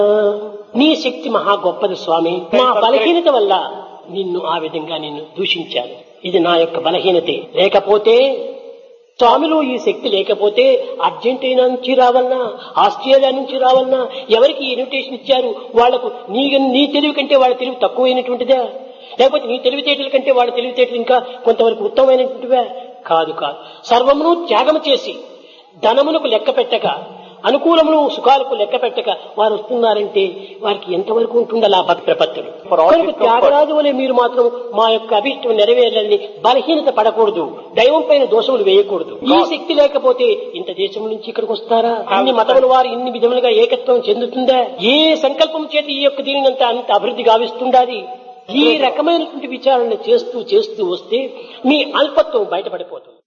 నీ శక్తి మహా గొప్పది స్వామి మా బలహీనత వల్ల నిన్ను ఆ విధంగా నిన్ను దూషించాను ఇది నా యొక్క బలహీనతే లేకపోతే స్వామిలో ఈ శక్తి లేకపోతే అర్జెంటీనా నుంచి రావాలన్నా ఆస్ట్రేలియా నుంచి రావాలన్నా ఎవరికి ఇన్విటేషన్ ఇచ్చారు వాళ్లకు నీ నీ తెలివి కంటే వాళ్ళ తెలివి తక్కువైనటువంటిదా లేకపోతే నీ తెలివితేటల కంటే వాళ్ళ తెలివితేటలు ఇంకా కొంతవరకు ఉత్తమమైనటువంటివా కాదు కాదు సర్వమును త్యాగం చేసి ధనమునకు లెక్క పెట్టక అనుకూలమును సుఖాలకు లెక్క పెట్టక వారు వస్తున్నారంటే వారికి ఎంతవరకు ఉంటుందా ఆ భక్తి ప్రపత్తులు For all కనుక his comfort. త్యాగరాజు వలె మీరు మాత్రం మా యొక్క అభిష్టం నెరవేరాలని బలహీనత పడకూడదు దైవం పైన దోషములు వేయకూడదు ఈ శక్తి లేకపోతే ఇంత దేశం నుంచి ఇక్కడికి వస్తారా ఇన్ని మతముల వారు ఇన్ని విధములుగా ఏకత్వం చెందుతుందా ఏ సంకల్పం చేత ఈ యొక్క దీనిని అంత అంత అభివృద్ధి గావిస్తుండాది ఈ రకమైనటువంటి విచారణ చేస్తూ చేస్తూ వస్తే మీ అల్పత్వం బయటపడిపోతుంది